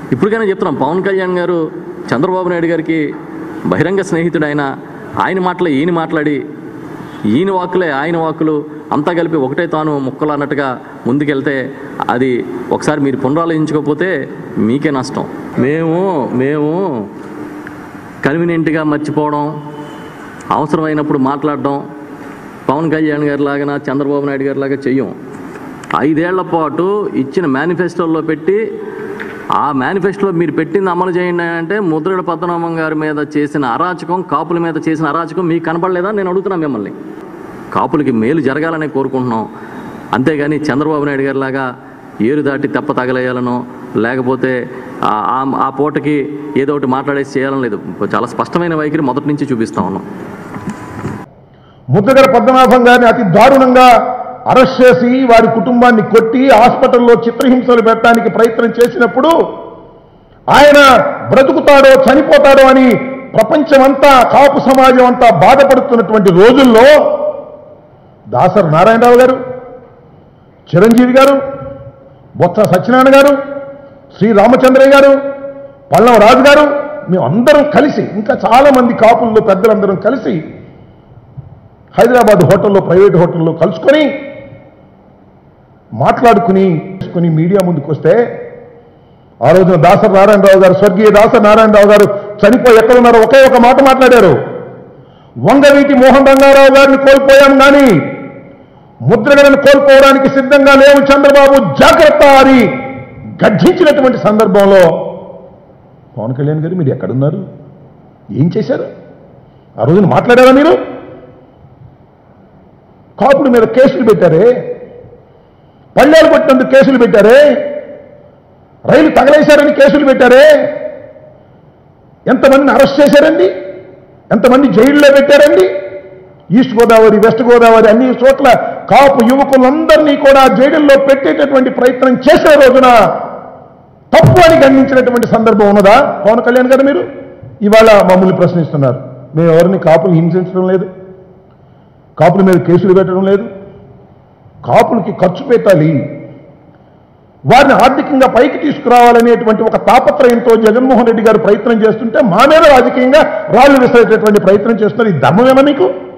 ఇప్పటికైనా చెప్తున్నాం పవన్ కళ్యాణ్ గారు చంద్రబాబు నాయుడు గారికి బహిరంగ స్నేహితుడు ఆయన ఆయన మాటలే ఈయన మాట్లాడి ఈయన వాక్కులే ఆయన వాక్కులు అంతా కలిపి ఒకటే తాను ముక్కలు అన్నట్టుగా ముందుకెళ్తే అది ఒకసారి మీరు పునరాలోచించకపోతే మీకే నష్టం మేము మేము కన్వీనియంట్గా మర్చిపోవడం అవసరమైనప్పుడు మాట్లాడడం పవన్ కళ్యాణ్ గారి లాగా చంద్రబాబు నాయుడు గారి లాగా చెయ్యం ఐదేళ్ల పాటు ఇచ్చిన మేనిఫెస్టోలో పెట్టి ఆ మేనిఫెస్టోలో మీరు పెట్టింది అమలు చేయండి అంటే ముద్రగడ పద్మనాభం గారి మీద చేసిన అరాచకం కాపుల మీద చేసిన అరాచకం మీకు కనపడలేదా నేను అడుగుతున్నా మిమ్మల్ని కాపులకి మేలు జరగాలనే కోరుకుంటున్నాం అంతేగాని చంద్రబాబు నాయుడు గారి లాగా ఏరు దాటి తెప్ప తగలేయాలనో లేకపోతే ఆ- ఆ- ఆ పూటకి ఏదో ఒకటి మాట్లాడేసి చేయాలని లేదు చాలా స్పష్టమైన వైఖరి మొదటి నుంచి చూపిస్తా ఉన్నాం ముద్రగడ పద్మనాభం గారిని అతి దారుణంగా అరెస్ట్ చేసి వారి కుటుంబాన్ని కొట్టి హాస్పిటల్లో చిత్రహింసలు పెట్టడానికి ప్రయత్నం చేసినప్పుడు ఆయన బ్రతుకుతాడో చనిపోతాడో అని ప్రపంచమంతా కాపు సమాజం అంతా బాధపడుతున్నటువంటి రోజుల్లో దాసరి నారాయణరావు గారు చిరంజీవి గారు బొత్స సత్యనారాయణ గారు శ్రీ రామచంద్రయ్య గారు పల్లం రాజు గారు మేము అందరం కలిసి ఇంకా చాలా మంది కాపుల్లో పెద్దలందరం కలిసి హైదరాబాద్ హోటల్లో ప్రైవేట్ హోటల్లో కలుసుకొని మాట్లాడుకుని తీసుకుని మీడియా ముందుకు వస్తే ఆ రోజున దాసరి నారాయణరావు గారు స్వర్గీయ దాసరి నారాయణరావు గారు చనిపోయి ఎక్కడున్నారో ఒకే ఒక మాట మాట్లాడారు వంగవీటి మోహన్ రంగారావు గారిని కోల్పోయాం కానీ ముద్రగడను కోల్పోవడానికి సిద్ధంగా లేవు చంద్రబాబు జాగ్రత్త అని గర్జించినటువంటి సందర్భంలో పవన్ కళ్యాణ్ గారు మీరు ఎక్కడున్నారు ఏం చేశారు ఆ రోజున మాట్లాడారా మీరు కాపుల మీద కేసులు పెట్టారే పళ్ళాలు కొట్టినందుకు కేసులు పెట్టారే రైలు తగలేశారని కేసులు పెట్టారే ఎంతమందిని అరెస్ట్ చేశారండి ఎంతమంది జైల్లో పెట్టారండి ఈస్ట్ గోదావరి వెస్ట్ గోదావరి అన్ని చోట్ల కాపు యువకులందరినీ కూడా జైలుల్లో పెట్టేటటువంటి ప్రయత్నం చేసే రోజున తప్పు అని గణించినటువంటి సందర్భం ఉన్నదా పవన్ కళ్యాణ్ గారు మీరు ఇవాళ మమ్మల్ని ప్రశ్నిస్తున్నారు మేము ఎవరిని కాపులు హింసించడం లేదు కాపుల మీద కేసులు పెట్టడం లేదు కాపులకి ఖర్చు పెట్టాలి వారిని ఆర్థికంగా పైకి తీసుకురావాలనేటువంటి ఒక తాపత్రయంతో జగన్మోహన్ రెడ్డి గారు ప్రయత్నం చేస్తుంటే మా మీద రాజకీయంగా రాళ్లు విసిరేటటువంటి ప్రయత్నం చేస్తున్నారు ఈ దమ్మమేనా మీకు